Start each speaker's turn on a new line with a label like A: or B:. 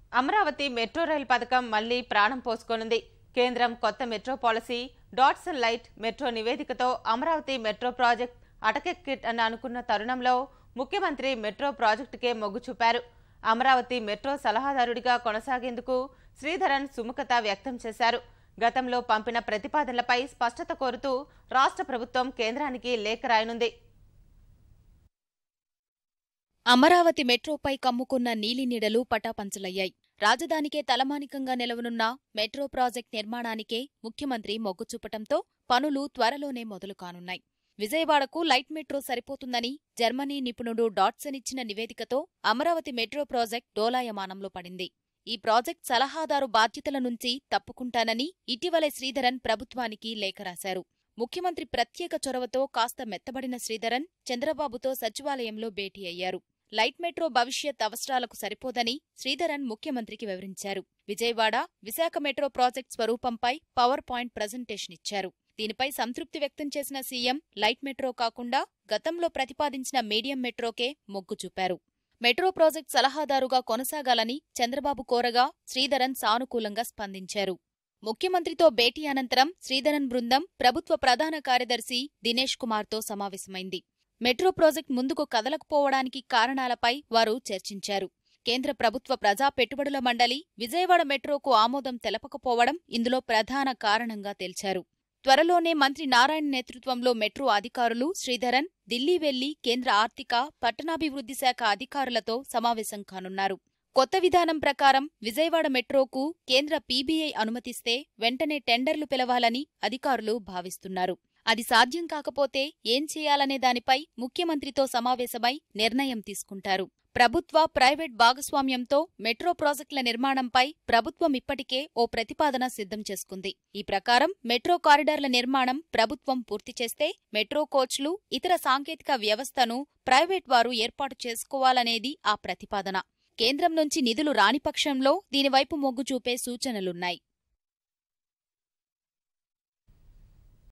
A: Amaravati metro rail పథకం మళ్లీ ప్రాణం పోసుకోనుంది కేంద్రం కొత్త metro policy Dots and light metro నివేదికతో అమరావతి మెట్రో ప్రాజెక్ట్ అటకెక్కిట్ అని అనుకున్న తరుణంలో ముఖ్యమంత్రి మెట్రో ప్రాజెక్టుకే మొగ్గు చూపారు అమరావతి మెట్రో సలహాదారుడిగా కొనసాగేందుకు శ్రీధరన్ సుముఖత వ్యక్తం చేశారు గతంలో పంపిన ప్రతిపాదనలపై స్పష్టత కోరుతూ రాష్ట్ర ప్రభుత్వం కేంద్రానికి లేఖ రాయనుంది
B: అమరావతి మెట్రోపై కమ్ముకున్న నీలినీడలు పటాపంచలయ్యాయి రాజధానికే తలమానికంగా నిలవనున్న మెట్రో ప్రాజెక్ట్ నిర్మాణానికే ముఖ్యమంత్రి మొగ్గు చూపటంతో పనులు త్వరలోనే మొదలు కానున్నాయి విజయవాడకు లైట్ మెట్రో సరిపోతుందని జర్మనీ నిపుణుడు డాట్సన్ ఇచ్చిన నివేదికతో అమరావతి మెట్రో ప్రాజెక్ట్ డోలాయమానంలో పడింది ఈ ప్రాజెక్ట్ సలహాదారు బాధ్యతల నుంచి తప్పుకుంటానని ఇటీవలే శ్రీధరన్ ప్రభుత్వానికి లేఖ రాశారు ముఖ్యమంత్రి ప్రత్యేక చొరవతో కాస్త మెత్తబడిన శ్రీధరన్ చంద్రబాబుతో సచివాలయంలో భేటీ అయ్యారు లైట్ మెట్రో భవిష్యత్ అవసరాలకు సరిపోదని శ్రీధరన్ ముఖ్యమంత్రికి వివరించారు విజయవాడ విశాఖ మెట్రో ప్రాజెక్ట్ స్వరూపంపై పవర్ పాయింట్ ప్రజెంటేషన్ ఇచ్చారు దీనిపై సంతృప్తి వ్యక్తం చేసిన సీఎం లైట్ మెట్రో కాకుండా గతంలో ప్రతిపాదించిన మీడియం మెట్రోకే మొగ్గు చూపారు మెట్రో ప్రాజెక్ట్ సలహాదారుగా కొనసాగాలని చంద్రబాబు కోరగా శ్రీధరన్ సానుకూలంగా స్పందించారు ముఖ్యమంత్రితో భేటీ అనంతరం శ్రీధరన్ బృందం ప్రభుత్వ ప్రధాన కార్యదర్శి దినేష్ కుమార్తో సమావేశమైంది మెట్రో ప్రాజెక్ట్ ముందుకు కదలకపోవడానికి కారణాలపై వారు చర్చించారు కేంద్ర ప్రభుత్వ ప్రజా పెట్టుబడుల మండలి విజయవాడ మెట్రోకు ఆమోదం తెలపకపోవడం ఇందులో ప్రధాన కారణంగా తేల్చారు త్వరలోనే మంత్రి నారాయణ నేతృత్వంలో మెట్రో అధికారులు శ్రీధరన్ ఢిల్లీ వెళ్లి కేంద్ర ఆర్థిక పట్టణాభివృద్ధి శాఖ అధికారులతో సమావేశం కానున్నారు కొత్త విధానం ప్రకారం విజయవాడ మెట్రోకు కేంద్ర పీబీఐ అనుమతిస్తే వెంటనే టెండర్లు పిలవాలని అధికారులు భావిస్తున్నారు అది సాధ్యం కాకపోతే ఏం చేయాలనే దానిపై ముఖ్యమంత్రితో సమావేశమై నిర్ణయం తీసుకుంటారు ప్రభుత్వ ప్రైవేట్ భాగస్వామ్యంతో మెట్రో ప్రాజెక్టుల నిర్మాణంపై ప్రభుత్వం ఇప్పటికే ఓ ప్రతిపాదన సిద్ధం చేసుకుంది ఈ ప్రకారం మెట్రో కారిడార్ల నిర్మాణం ప్రభుత్వం పూర్తి చేస్తే మెట్రో కోచ్లు ఇతర సాంకేతిక వ్యవస్థను ప్రైవేట్ వారు ఏర్పాటు చేసుకోవాలనేది ఆ ప్రతిపాదన కేంద్రం నుంచి నిధులు రాని పక్షంలో దీనివైపు మొగ్గు చూపే సూచనలున్నాయి